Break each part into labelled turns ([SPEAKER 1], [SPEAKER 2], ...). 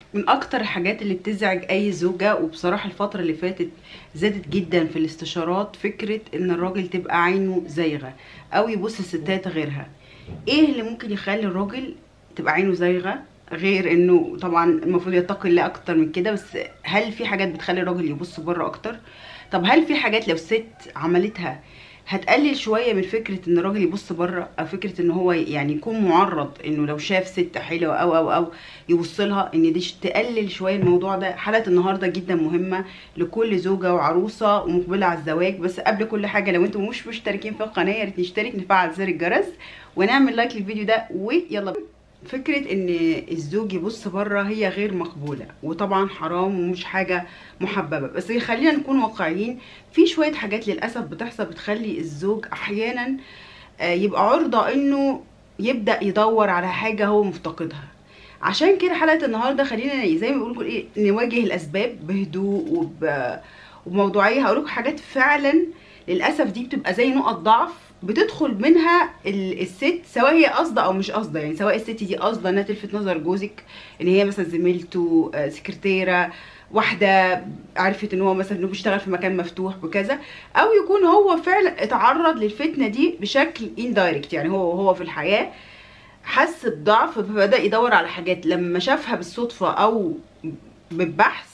[SPEAKER 1] من اكتر الحاجات اللي بتزعج اي زوجة وبصراحة الفترة اللي فاتت زادت جدا في الاستشارات فكرة ان الراجل تبقى عينه زايغة او يبص الستات غيرها ايه اللي ممكن يخلي الراجل تبقى عينه زايغة غير انه طبعا المفروض يتقي الله اكتر من كده بس هل في حاجات بتخلي الراجل يبص بره اكتر طب هل في حاجات لو ست عملتها هتقلل شويه من فكره ان الراجل يبص بره او فكره ان هو يعني يكون معرض انه لو شاف ست حلوه او او او يبص لها ان دي تقلل شويه الموضوع ده حلقه النهارده جدا مهمه لكل زوجه وعروسه ومقبله على الزواج بس قبل كل حاجه لو انتم مش مشتركين في القناه يا ريت نشترك نفعل زر الجرس ونعمل لايك للفيديو ده ويلا بينا فكرة ان الزوج يبص بره هي غير مقبولة وطبعا حرام ومش حاجة محببة بس خلينا نكون واقعيين في شوية حاجات للأسف بتحصل بتخلي الزوج احيانا يبقى عرضة انه يبدأ يدور على حاجة هو مفتقدها عشان كده حلقة النهاردة خلينا زي ما بيقولوا ايه نواجه الاسباب بهدوء وب... وبموضوعية هقولكم حاجات فعلا للأسف دي بتبقى زي نقط ضعف بتدخل منها الست سواء هي قاصده او مش قاصده يعني سواء الست دي قاصده انها تلفت نظر جوزك ان هي مثلا زميلته سكرتيره واحده عرفت ان هو مثلا انه بيشتغل في مكان مفتوح وكذا او يكون هو فعلا اتعرض للفتنه دي بشكل اندايركت يعني هو هو في الحياه حس بضعف فبدا يدور على حاجات لما شافها بالصدفه او بالبحث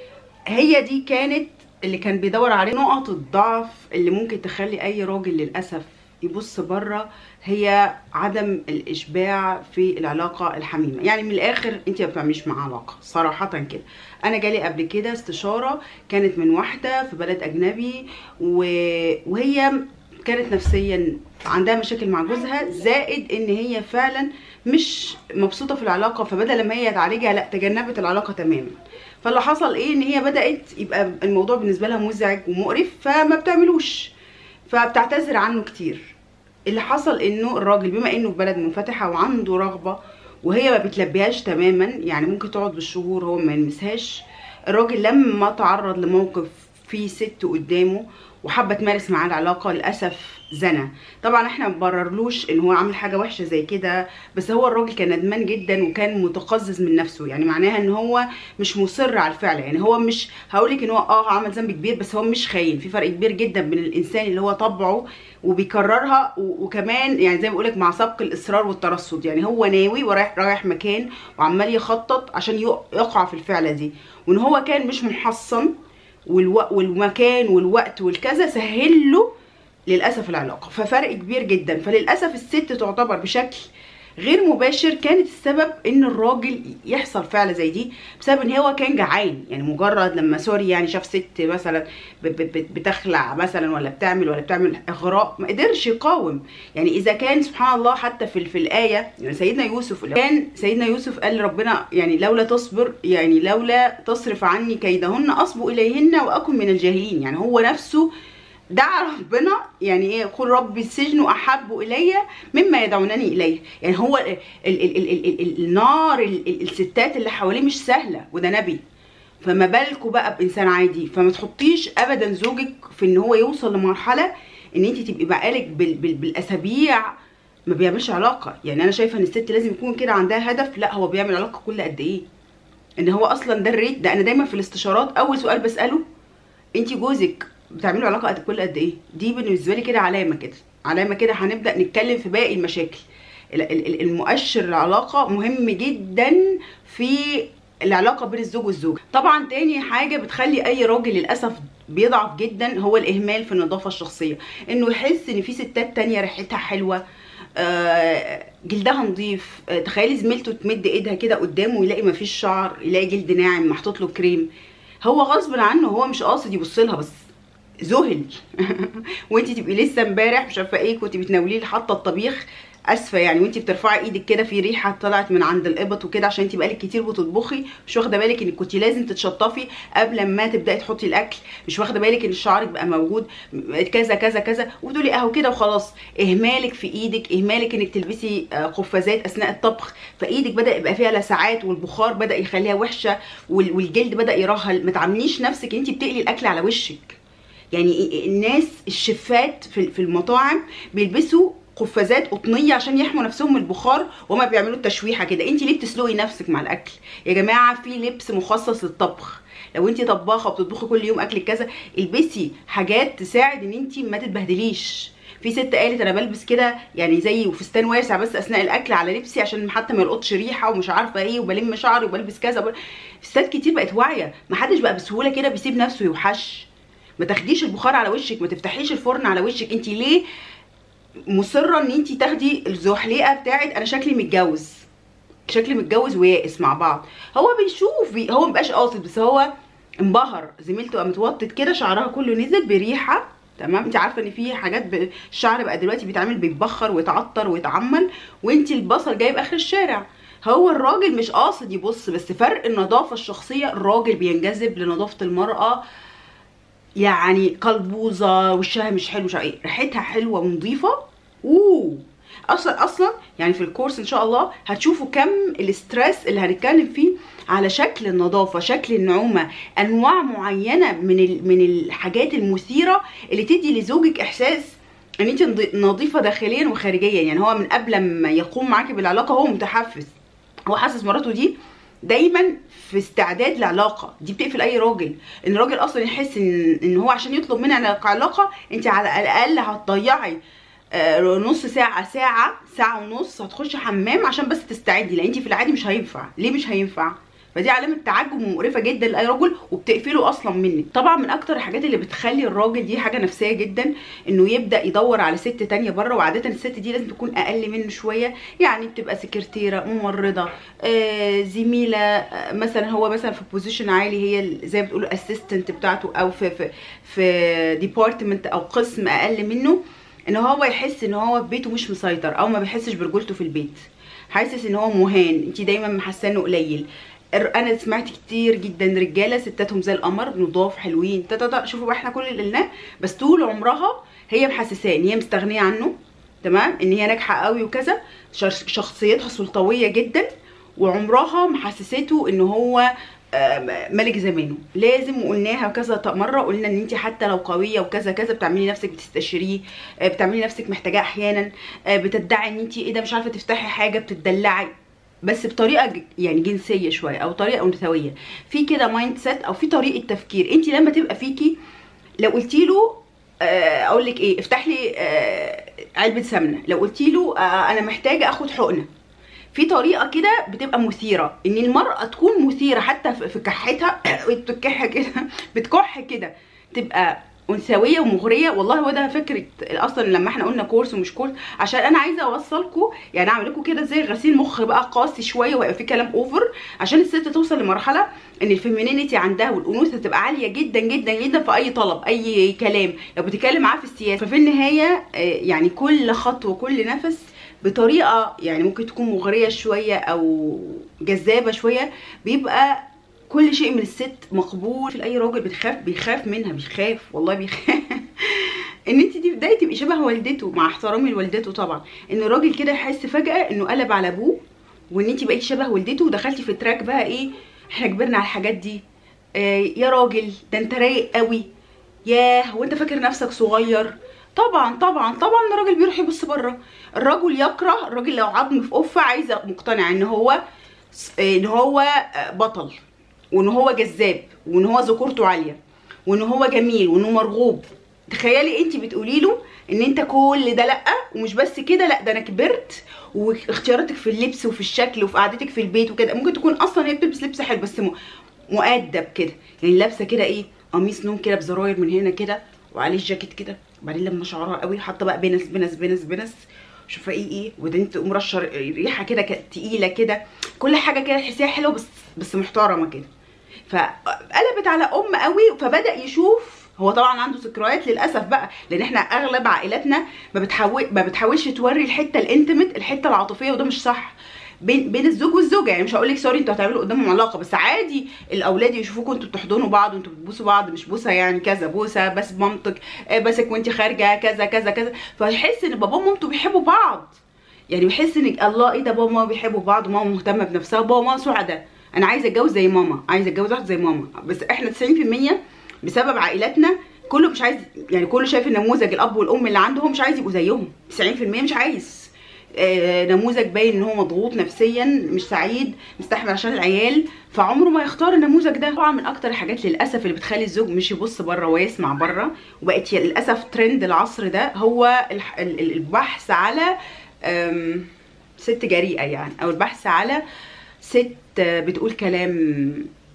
[SPEAKER 1] هي دي كانت اللي كان بيدور عليه نقط الضعف اللي ممكن تخلي اي راجل للاسف يبص بره هي عدم الاشباع في العلاقه الحميمه يعني من الاخر انت ما بتعمليش معاه علاقه صراحه كده انا جالي قبل كده استشاره كانت من واحده في بلد اجنبي و... وهي كانت نفسيا عندها مشاكل مع جوزها زائد ان هي فعلا مش مبسوطه في العلاقه فبدل ما هي تعالجها لا تجنبت العلاقه تماما فاللي حصل ايه ان هي بدات يبقى الموضوع بالنسبه لها مزعج ومقرف فما بتعملوش فبتعتذر عنه كتير اللي حصل انه الراجل بما انه في بلد منفتحه وعنده رغبه وهي ما بتلبيهاش تماما يعني ممكن تقعد بالشهور هو ما يلمسهاش الراجل لما تعرض لموقف فيه ست قدامه وحابه تمارس معاه العلاقه للاسف زنى طبعا احنا ما بنبررلوش ان هو عامل حاجه وحشه زي كده بس هو الراجل كان ندمان جدا وكان متقزز من نفسه يعني معناها ان هو مش مصر على الفعل يعني هو مش هقولك ان هو اه عمل ذنب كبير بس هو مش خاين في فرق كبير جدا بين الانسان اللي هو طبعه وبيكررها وكمان يعني زي ما بقولك مع سبق الاصرار والترصد يعني هو ناوي ورايح رايح مكان وعمال يخطط عشان يقع في الفعله دي وان هو كان مش محصن والو... والمكان والوقت والكذا سهل له للاسف العلاقه ففرق كبير جدا فللاسف الست تعتبر بشكل غير مباشر كانت السبب ان الراجل يحصل فعل زي دي بسبب ان هو كان جعان يعني مجرد لما سوري يعني شاف ست مثلا بتخلع مثلا ولا بتعمل ولا بتعمل اغراء ما قدرش يقاوم يعني اذا كان سبحان الله حتى في في الايه يعني سيدنا يوسف كان سيدنا يوسف قال لربنا يعني لولا تصبر يعني لولا تصرف عني كيدهن اصبو اليهن واكن من الجاهلين يعني هو نفسه دعا ربنا يعني ايه قل ربي السجن احب الي مما يدعونني اليه يعني هو ال ال ال ال ال ال النار ال ال الستات اللي حواليه مش سهله وده نبي فما بالكوا بقى بانسان عادي فما تحطيش ابدا زوجك في ان هو يوصل لمرحله ان انت تبقي بقالك بال بال بالاسابيع ما بيعملش علاقه يعني انا شايفه ان الست لازم يكون كده عندها هدف لا هو بيعمل علاقه كل قد ايه ان هو اصلا ده الريت ده انا دايما في الاستشارات اول سؤال بساله انت جوزك بتعملوا علاقه قد كل قد ايه دي بالنسبه لي كده علامه كده علامه كده هنبدا نتكلم في باقي المشاكل المؤشر العلاقه مهم جدا في العلاقه بين الزوج والزوجه طبعا تاني حاجه بتخلي اي راجل للاسف بيضعف جدا هو الاهمال في النظافه الشخصيه انه يحس ان في ستات تانية ريحتها حلوه آه جلدها نظيف آه تخيلي زميلته تمد ايدها كده قدامه يلاقي مفيش شعر يلاقي جلد ناعم محطوط له كريم هو غصب عنه هو مش قاصد يبص لها بس ذهل وانت تبقي لسه امبارح مش عارفه ايه كنت بتناوليه حاطه الطبيخ اسفه يعني وانت بترفعي ايدك كده في ريحه طلعت من عند الابط وكده عشان انت بقالك كتير بتطبخي مش واخده بالك انك كنت لازم تتشطفي قبل ما تبداي تحطي الاكل مش واخده بالك ان شعرك بقى موجود كذا كذا كذا وتقولي اهو كده وخلاص اهمالك في ايدك اهمالك انك تلبسي قفازات اثناء الطبخ فايدك بدا يبقى فيها لسعات والبخار بدا يخليها وحشه والجلد بدا يرهل ما تعمليش نفسك انت بتقلي الاكل على وشك يعني الناس الشفات في المطاعم بيلبسوا قفازات قطنيه عشان يحموا نفسهم من البخار وهما بيعملوا التشويحه كده انت ليه بتسلقي نفسك مع الاكل يا جماعه في لبس مخصص للطبخ لو انت طباخه وبتطبخي كل يوم اكل كذا البسي حاجات تساعد ان انت ما تتبهدليش في ست قالت انا بلبس كده يعني زي فستان واسع بس اثناء الاكل على لبسي عشان حتى ما يلقطش ريحه ومش عارفه ايه وبلم شعري وبلبس كذا وبل... ستات كتير بقت واعيه ما حدش بقى بسهوله كده بيسيب نفسه يوحش ما تاخديش البخار على وشك ما تفتحيش الفرن على وشك انت ليه مصره ان انت تاخدي الزحليقه بتاعت انا شكلي متجوز شكلي متجوز ويائس مع بعض هو بيشوف بي هو مبقاش قاصد بس هو انبهر زميلته قامت وطت كده شعرها كله نزل بريحه تمام انت عارفه ان في حاجات ب... الشعر بقى دلوقتي بيتعمل بيتبخر ويتعطر ويتعمل وانت البصل جايب اخر الشارع هو الراجل مش قاصد يبص بس فرق النظافه الشخصيه الراجل بينجذب لنظافه المراه يعني قلبوزه وشها مش حلو مش عارف ايه ريحتها حلوه ونظيفه اوه اصلا اصلا يعني في الكورس ان شاء الله هتشوفوا كم الاسترس اللي هنتكلم فيه على شكل النظافه شكل النعومه انواع معينه من ال- من الحاجات المثيره اللي تدي لزوجك احساس ان انت نض- نظيفه داخليا وخارجيا يعني هو من قبل ما يقوم معاكي بالعلاقه هو متحفز هو حاسس مراته دي دايما في استعداد لعلاقه دي بتقفل اي راجل ان الراجل اصلا يحس ان ان هو عشان يطلب منها علاقه انت على الاقل هتضيعي آه، نص ساعة ساعة ساعة ونص هتخشي حمام عشان بس تستعدي لان انت في العادي مش هينفع ليه مش هينفع فدي علامة تعجب ومقرفة جدا لأي رجل وبتقفله أصلا منك طبعا من أكتر الحاجات اللي بتخلي الراجل دي حاجة نفسية جدا إنه يبدأ يدور على ست تانية بره وعادة الست دي لازم تكون أقل منه شوية يعني بتبقى سكرتيرة ممرضة آه زميلة آه مثلا هو مثلا في بوزيشن عالي هي ال- زي ما بتقولوا اسيستنت بتاعته أو في في في ديبارتمنت أو قسم أقل منه ان هو يحس ان هو في بيته مش مسيطر او ما بيحسش برجولته في البيت حاسس ان هو مهان انت دايما محساه انه قليل الر- انا سمعت كتير جدا رجاله ستاتهم زي القمر نضاف حلوين تاتا شوفوا بقى احنا كل اللي قلناه بس طول عمرها هي محسساه ان هي مستغنيه عنه تمام ان هي ناجحه قوي وكذا شخص- شخصيتها سلطويه جدا وعمرها محسسته ان هو آه، ملك زمانه لازم وقلناها كذا ط- مره قلنا ان انت حتى لو قويه وكذا كذا بتعملي نفسك بتستشيريه آه، بتعملي نفسك محتاجاه احيانا آه، بتدعي ان انت ايه ده مش عارفه تفتحي حاجه بتدلعي بس بطريقه ج- يعني جنسيه شويه او طريقه انثويه في كده مايند سيت او في طريقه تفكير انت لما تبقى فيكي لو قلتي له آه، اقول لك ايه افتح لي آه، علبه سمنه لو قلتي له آه، انا محتاجه اخد حقنه في طريقه كده بتبقى مثيره ان المراه تكون مثيره حتى في في كحتها بتكح كده بتكح كده تبقى انثويه ومغريه والله هو ده فكره اصلا لما احنا قلنا كورس ومش كورس عشان انا عايزه اوصلكم يعني اعمل لكم كده زي غسيل مخ بقى قاسي شويه ويبقى في كلام اوفر عشان الست توصل لمرحله ان الفيمينينيتي عندها والانوثه تبقى عاليه جدا جدا جدا في اي طلب اي كلام لو بتتكلم معاه في السياسه ففي النهايه آه، يعني كل خطوه كل نفس بطريقه يعني ممكن تكون مغريه شويه او جذابه شويه بيبقى كل شيء من الست مقبول في اي راجل بتخاف بيخاف منها بيخاف والله بيخاف ان انت دي بدايه تبقي شبه والدته مع احترامي لوالدته طبعا ان الراجل كده يحس فجاه انه قلب على ابوه وان انت بقيتي شبه والدته ودخلتي في تراك بقى ايه احنا كبرنا على الحاجات دي آه يا راجل ده انت رايق قوي ياه هو انت فاكر نفسك صغير طبعا طبعا طبعا الراجل بيروح يبص بره الرجل يكره الراجل لو عظم في قفه عايزه مقتنع ان هو ان هو بطل وان هو جذاب وان هو ذكورته عاليه وان هو جميل وانه مرغوب تخيلي انت بتقولي له ان انت كل ده لا ومش بس كده لا ده انا كبرت واختياراتك في اللبس وفي الشكل وفي قعدتك في البيت وكده ممكن تكون اصلا هي بتلبس لبس حلو بس م- مؤدب كده يعني لابسه كده ايه قميص نوم كده بزراير من هنا كده وعليه الجاكيت كده وبعدين لما شعرها قوي حاطه بقى بنس بنس بنس بنس شوفه ايه ايه وبعدين تقوم رشه ريحه كده ك- تقيله كده كل حاجه كده تحسيها حلوه بس بس محترمه كده فقلبت على ام قوي فبدا يشوف هو طبعا عنده ذكريات للاسف بقى لان احنا اغلب عائلاتنا ما بتحاول ما بتحاولش توري الحته الانتمت الحته العاطفيه وده مش صح بين بين الزوج والزوجه يعني مش هقول لك سوري انتوا هتعملوا قدامهم علاقه بس عادي الاولاد يشوفوكوا انتوا بتحضنوا بعض وانتوا بتبوسوا بعض مش بوسه يعني كذا بوسه بس مامتك آه، بسك وانت خارجه كذا كذا كذا فيحس ان بابا ومامته بيحبوا بعض يعني بيحس ان الله ايه ده بابا وماما بيحبوا بعض وماما مهتمه بنفسها وبابا وماما سعداء انا عايزه اتجوز زي ماما عايزه اتجوز واحد زي ماما بس احنا 90% بسبب عائلاتنا كله مش عايز يعني كله شايف النموذج الاب والام اللي عندهم مش عايز يبقوا زيهم 90% مش عايز آه، نموذج باين ان هو مضغوط نفسيا مش سعيد مستحمل عشان العيال فعمره ما يختار النموذج ده طبعا من اكتر الحاجات للاسف اللي بتخلي الزوج مش يبص بره ويسمع بره وبقت للاسف ترند العصر ده هو الح- ال- ال- البحث على أم، ست جريئه يعني او البحث على ست آه، بتقول كلام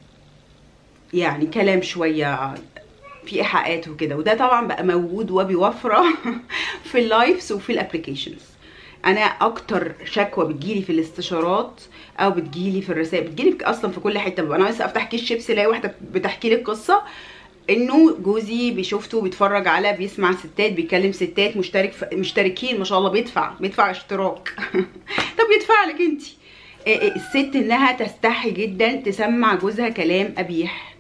[SPEAKER 1] يعني كلام شويه في ايحاءات وكده وده طبعا بقى موجود وبوفره في اللايفز وفي الابلكيشنز انا اكتر شكوى بتجيلي في الاستشارات او بتجيلي في الرسائل بتجيلي في- اصلا في كل حته ببقى انا لسه افتح كيس شيبسي الاقي واحده بتحكي لي القصه انه جوزي بيشوفته بيتفرج على بيسمع ستات بيكلم ستات مشترك ف... مشتركين ما شاء الله بيدفع بيدفع اشتراك طب يدفع لك انت الست انها تستحي جدا تسمع جوزها كلام قبيح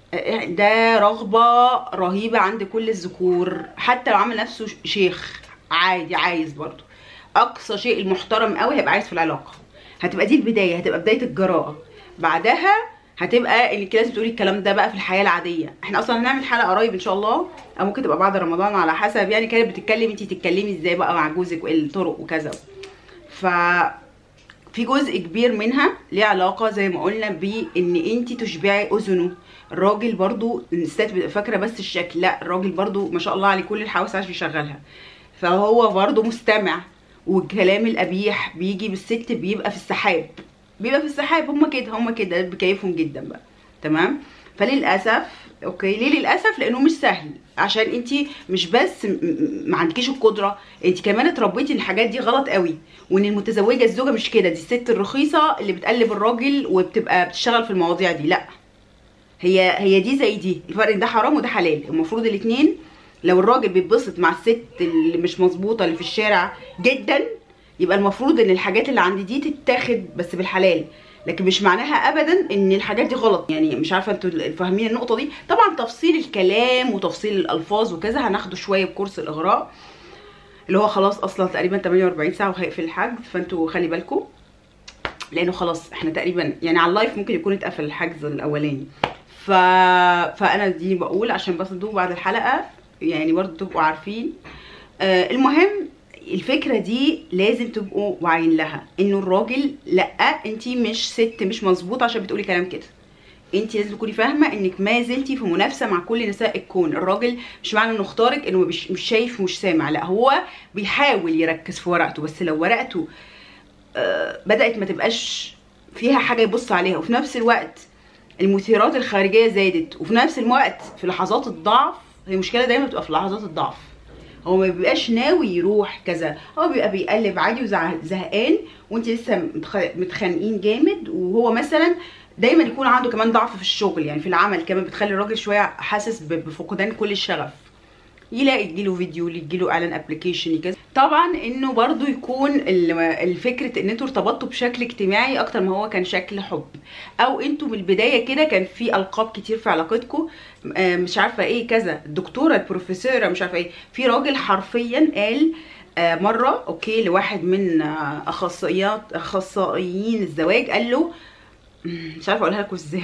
[SPEAKER 1] ده رغبة رهيبة عند كل الذكور حتى لو عمل نفسه شيخ عادي عايز برضه اقصى شيء المحترم قوي هيبقى عايز في العلاقة هتبقى دي البداية هتبقى بداية الجراءة بعدها هتبقى انك لازم تقولي الكلام ده بقى في الحياة العادية احنا اصلا هنعمل حلقة قريب ان شاء الله او ممكن تبقى بعد رمضان على حسب يعني كانت بتتكلم انت تتكلمي ازاي بقى مع جوزك وايه الطرق وكذا ف في جزء كبير منها ليه علاقه زي ما قلنا بان انت تشبعي اذنه الراجل برضو الستات بتبقى فاكره بس الشكل لا الراجل برضو ما شاء الله عليه كل الحواس عايش بيشغلها فهو برضو مستمع والكلام القبيح بيجي بالست بيبقى في السحاب بيبقى في السحاب هما كده هما كده بكيفهم جدا بقى تمام فللاسف اوكي ليه للاسف لانه مش سهل عشان انت مش بس م- م- ما عندكيش القدره انت كمان اتربيتي ان الحاجات دي غلط قوي وان المتزوجه الزوجه مش كده دي الست الرخيصه اللي بتقلب الراجل وبتبقى بتشتغل في المواضيع دي لا هي هي دي زي دي الفرق ده حرام وده حلال المفروض الاثنين لو الراجل بيتبسط مع الست اللي مش مظبوطه اللي في الشارع جدا يبقى المفروض ان الحاجات اللي عند دي تتاخد بس بالحلال لكن مش معناها ابدا ان الحاجات دي غلط يعني مش عارفه انتوا فاهمين النقطه دي طبعا تفصيل الكلام وتفصيل الالفاظ وكذا هناخده شويه بكورس الاغراء اللي هو خلاص اصلا تقريبا 48 ساعه وهيقفل الحجز فانتوا خلي بالكم لانه خلاص احنا تقريبا يعني على اللايف ممكن يكون اتقفل الحجز الاولاني ف... فانا دي بقول عشان بس تدوق بعد الحلقه يعني برضو تبقوا عارفين آه المهم الفكره دي لازم تبقوا واعيين لها انه الراجل لا انت مش ست مش مظبوطه عشان بتقولي كلام كده انت لازم تكوني فاهمه انك ما زلتي في منافسه مع كل نساء الكون الراجل مش معنى انه اختارك انه مش مش شايف مش سامع لا هو بيحاول يركز في ورقته بس لو ورقته آه، بدات ما تبقاش فيها حاجه يبص عليها وفي نفس الوقت المثيرات الخارجيه زادت وفي نفس الوقت في لحظات الضعف هي المشكله دايما بتبقى في لحظات الضعف هو ما بيبقاش ناوي يروح كذا هو بيبقى بيقلب عادي وزهقان وانت لسه متخ- متخانقين جامد وهو مثلا دايما يكون عنده كمان ضعف في الشغل يعني في العمل كمان بتخلي الراجل شويه حاسس ب- بفقدان كل الشغف يلاقي تجيله فيديو يجيله اعلان ابلكيشن كذا طبعا انه برضو يكون ال- الفكره ان انتوا ارتبطتوا بشكل اجتماعي اكتر ما هو كان شكل حب او انتوا من البدايه كده كان في القاب كتير في علاقتكم آه، مش عارفه ايه كذا الدكتوره البروفيسوره مش عارفه ايه في راجل حرفيا قال آه، مره اوكي لواحد من آه، اخصائيات اخصائيين الزواج قال له مش عارفه اقولها لكم ازاي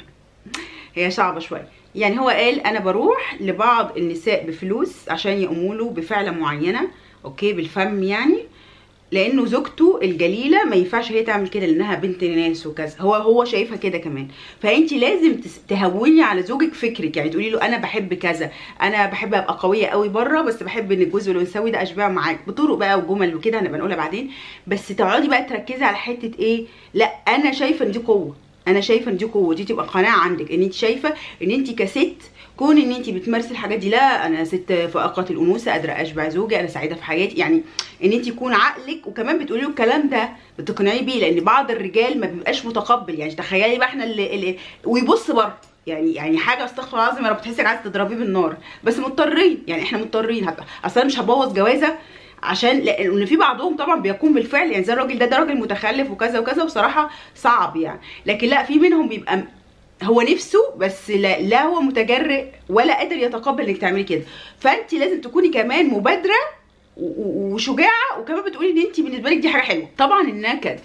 [SPEAKER 1] هي صعبه شويه يعني هو قال انا بروح لبعض النساء بفلوس عشان يقوموا له بفعله معينه اوكي بالفم يعني لانه زوجته الجليله ما ينفعش هي تعمل كده لانها بنت ناس وكذا هو هو شايفها كده كمان فانت لازم تس- تهوني على زوجك فكرك يعني تقولي له انا بحب كذا انا بحب ابقى قويه قوي بره بس بحب ان الجزء الانثوي ده اشبعه معاك بطرق بقى وجمل وكده هنبقى نقولها بعدين بس تقعدي بقى تركزي على حته ايه لا انا شايفه ان دي قوه انا شايفه ان دي قوه دي تبقى قناعه عندك ان انت شايفه ان انت كست كون ان انت بتمارسي الحاجات دي لا انا ست فائقه الانوثه قادره اشبع زوجي انا سعيده في حياتي يعني ان انت يكون عقلك وكمان بتقولي له الكلام ده بتقنعيه بيه لان بعض الرجال ما بيبقاش متقبل يعني تخيلي بقى احنا اللي, اللي ويبص بره يعني يعني حاجه استغفر الله العظيم يا رب تحسي عايزه تضربيه بالنار بس مضطرين يعني احنا مضطرين حتى اصل انا مش هبوظ جوازه عشان لان في بعضهم طبعا بيقوم بالفعل يعني زي الراجل ده ده راجل متخلف وكذا وكذا بصراحه صعب يعني لكن لا في منهم بيبقى هو نفسه بس لا, لا هو متجرئ ولا قادر يتقبل انك تعملي كده فانت لازم تكوني كمان مبادره و- و- وشجاعه وكمان بتقولي ان انت بالنسبه لك دي حاجه حلوه طبعا النكد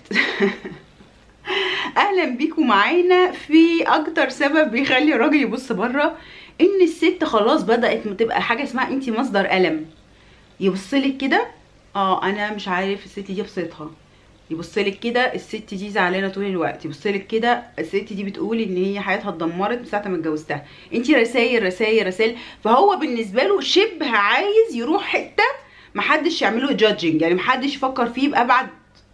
[SPEAKER 1] اهلا بيكم معانا في اكتر سبب بيخلي الراجل يبص بره ان الست خلاص بدات تبقى حاجه اسمها انت مصدر الم يبصلك كده اه انا مش عارف الست دي بصيتها يبصلك كده الست دي زعلانه طول الوقت يبصلك كده الست دي بتقول ان هي حياتها اتدمرت من ساعه ما اتجوزتها انت رسايل رسايل رسايل فهو بالنسبه له شبه عايز يروح حته محدش يعمله جادجنج يعني محدش يفكر فيه بابعد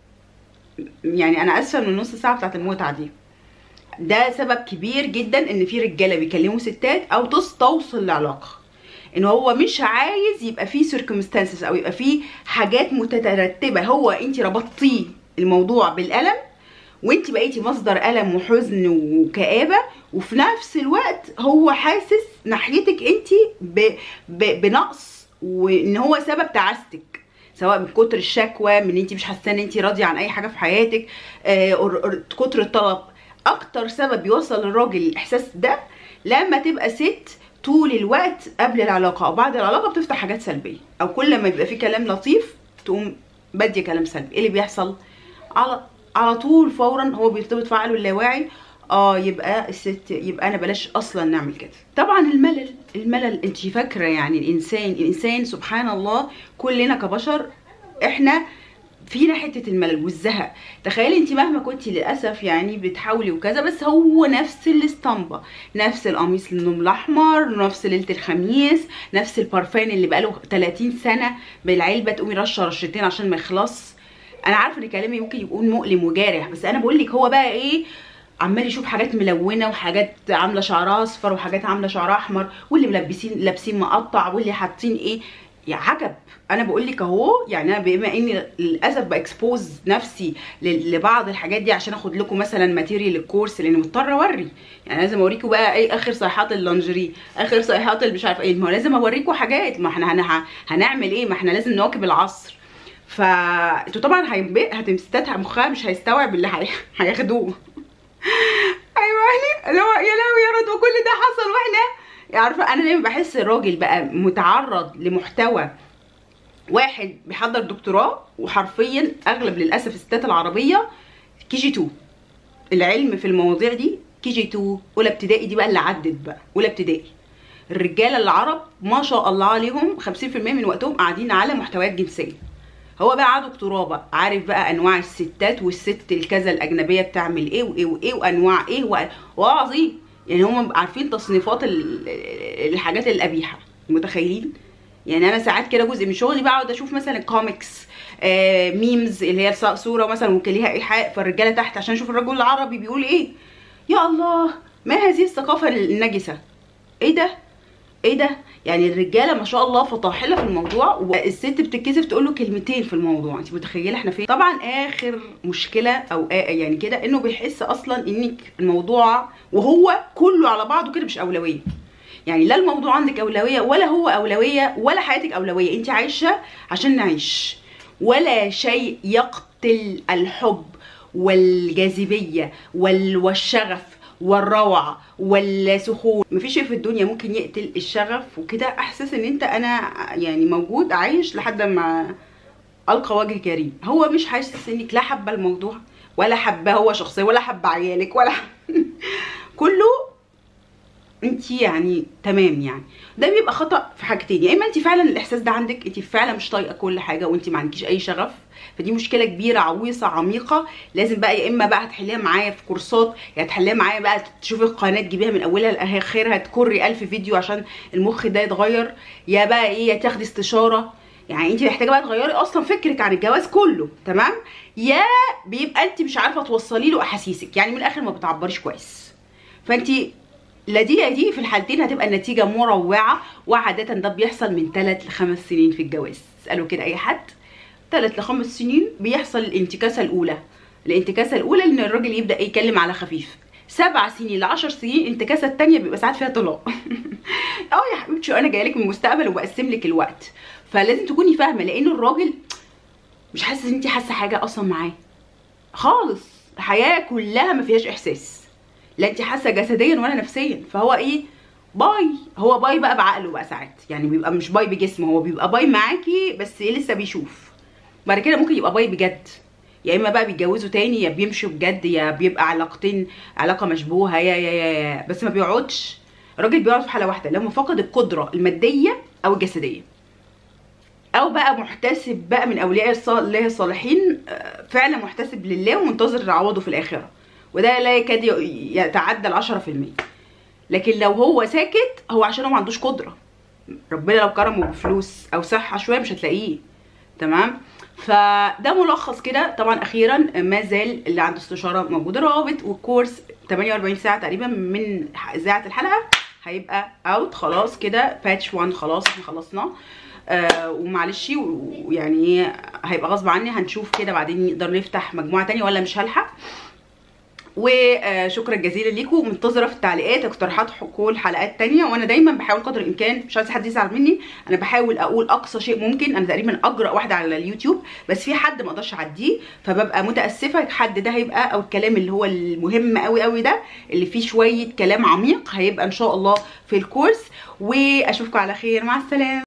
[SPEAKER 1] يعني انا اسفه من النص ساعه بتاعت المتعه دي ده سبب كبير جدا ان في رجاله بيكلموا ستات او توصل لعلاقه ان هو مش عايز يبقى فيه circumstances او يبقى فيه حاجات مترتبه هو انت ربطتيه الموضوع بالالم وانت بقيتي مصدر الم وحزن وكآبه وفي نفس الوقت هو حاسس ناحيتك انت ب... ب... بنقص وان هو سبب تعاستك سواء من كتر الشكوى من انت مش حاسه ان انت راضيه عن اي حاجه في حياتك آه كتر الطلب اكتر سبب بيوصل للراجل الاحساس ده لما تبقى ست طول الوقت قبل العلاقه او بعد العلاقه بتفتح حاجات سلبيه او كل ما يبقى في كلام لطيف تقوم باديه كلام سلبي ايه اللي بيحصل على على طول فورا هو بيرتبط في عقله اللاواعي اه يبقى الست يبقى انا بلاش اصلا نعمل كده طبعا الملل الملل انت فاكره يعني الانسان الانسان سبحان الله كلنا كبشر احنا فينا حته الملل والزهق تخيلي انت مهما كنتي للاسف يعني بتحاولي وكذا بس هو نفس الاسطمبه نفس القميص النوم الاحمر نفس ليله الخميس نفس البارفان اللي بقاله 30 سنه بالعلبه تقومي رشه رشتين عشان ما يخلص انا عارفه ان كلامي ممكن يكون مؤلم وجارح بس انا بقول لك هو بقى ايه عمال يشوف حاجات ملونه وحاجات عامله شعرها اصفر وحاجات عامله شعرها احمر واللي ملبسين لابسين مقطع واللي حاطين ايه يا عجب انا بقول لك اهو يعني انا بما اني للاسف باكسبوز نفسي لبعض الحاجات دي عشان اخد لكم مثلا ماتيريال الكورس لان مضطره اوري يعني لازم اوريكم بقى ايه اخر صيحات اللانجري اخر صيحات اللي مش عارفه ايه ما لازم اوريكم حاجات ما احنا هنعمل ايه ما احنا لازم نواكب العصر فانتوا طبعا هينبق هتمستات مخها مش هيستوعب اللي هياخدوه ايوه يعني اللي هو يا لهوي يا رد وكل ده حصل واحنا عارفه انا دايما بحس الراجل بقى متعرض لمحتوى واحد بيحضر دكتوراه وحرفيا اغلب للاسف الستات العربيه كي جي 2 العلم في المواضيع دي كي جي 2 اولى ابتدائي دي بقى اللي عدت بقى اولى ابتدائي الرجاله العرب ما شاء الله عليهم 50% من وقتهم قاعدين على محتويات جنسيه هو بقى عنده دكتوراه بقى عارف بقى انواع الستات والست الكذا الاجنبيه بتعمل ايه وايه وايه وانواع ايه والله عظيم يعني هم عارفين تصنيفات الحاجات القبيحه متخيلين يعني انا ساعات كده جزء من شغلي بقعد اشوف مثلا كوميكس آه ميمز اللي هي صوره مثلا ممكن ليها ايحاء فالرجاله تحت عشان اشوف الرجل العربي بيقول ايه يا الله ما هذه الثقافه النجسه ايه ده ايه ده يعني الرجاله ما شاء الله فطاحله في الموضوع والست بتتكسف تقول له كلمتين في الموضوع انت متخيله احنا فين طبعا اخر مشكله او يعني كده انه بيحس اصلا انك الموضوع وهو كله على بعضه كده مش اولويه يعني لا الموضوع عندك اولويه ولا هو اولويه ولا حياتك اولويه انت عايشه عشان نعيش ولا شيء يقتل الحب والجاذبيه والشغف والروعه والسخون مفيش شيء في الدنيا ممكن يقتل الشغف وكده احساس ان انت انا يعني موجود عايش لحد ما القى وجه كريم هو مش حاسس انك لا حابه الموضوع ولا حابه هو شخصيا ولا حابه عيالك ولا كله انت يعني تمام يعني ده بيبقى خطا في حاجتين يا اما انت فعلا الاحساس ده عندك انت فعلا مش طايقه كل حاجه وانت ما عندكيش اي شغف فدي مشكله كبيره عويصه عميقه لازم بقى يا اما بقى هتحليها معايا في كورسات يا هتحليها معايا بقى تشوفي القناه تجيبيها من اولها لاخرها تكري ألف فيديو عشان المخ ده يتغير يا بقى ايه يا تاخدي استشاره يعني انت محتاجه بقى تغيري اصلا فكرك عن الجواز كله تمام يا بيبقى انت مش عارفه توصلي له احاسيسك يعني من الاخر ما بتعبريش كويس فانت لا دي لا دي في الحالتين هتبقى النتيجه مروعه وعاده ده بيحصل من 3 ل 5 سنين في الجواز اسالوا كده اي حد 3 ل 5 سنين بيحصل الانتكاسه الاولى الانتكاسه الاولى ان الراجل يبدا يتكلم على خفيف سبع سنين ل 10 سنين الانتكاسه الثانيه بيبقى ساعات فيها طلاق اه يا حبيبتي انا جايه لك من المستقبل وبقسم لك الوقت فلازم تكوني فاهمه لان الراجل مش حاسس ان انت حاسه حاجه اصلا معاه خالص الحياه كلها ما فيهاش احساس لا انت حاسه جسديا ولا نفسيا فهو ايه باي هو باي بقى بعقله بقى ساعات يعني بيبقى مش باي بجسمه هو بيبقى باي معاكي بس إيه لسه بيشوف بعد كده ممكن يبقى باي بجد يا اما بقى بيتجوزوا تاني يا بيمشوا بجد يا بيبقى علاقتين علاقه مشبوهه يا يا يا, يا. بس ما بيقعدش الراجل بيقعد في حاله واحده لما فقد القدره الماديه او الجسديه او بقى محتسب بقى من اولياء الص- الله الصالحين آه، فعلا محتسب لله ومنتظر عوضه في الاخره وده لا يكاد ي- يتعدى ال 10% لكن لو هو ساكت هو عشان هو ما عندوش قدره ربنا لو كرمه بفلوس او صحه شويه مش هتلاقيه تمام فده ملخص كده طبعا اخيرا ما زال اللي عنده استشاره موجود الروابط والكورس 48 ساعه تقريبا من اذاعه الحلقه هيبقى اوت خلاص كده باتش 1 خلاص احنا خلصناه آه ومعلش ويعني ايه هيبقى غصب عني هنشوف كده بعدين نقدر نفتح مجموعه تانية ولا مش هلحق وشكرا جزيلا ليكم منتظره في التعليقات اقتراحات كل حلقات تانية وانا دايما بحاول قدر الامكان مش عايزه حد يزعل مني انا بحاول اقول اقصى شيء ممكن انا تقريبا اجرأ واحده على اليوتيوب بس في حد ما اقدرش اعديه فببقى متاسفه الحد ده هيبقى او الكلام اللي هو المهم قوي قوي ده اللي فيه شويه كلام عميق هيبقى ان شاء الله في الكورس واشوفكم على خير مع السلامه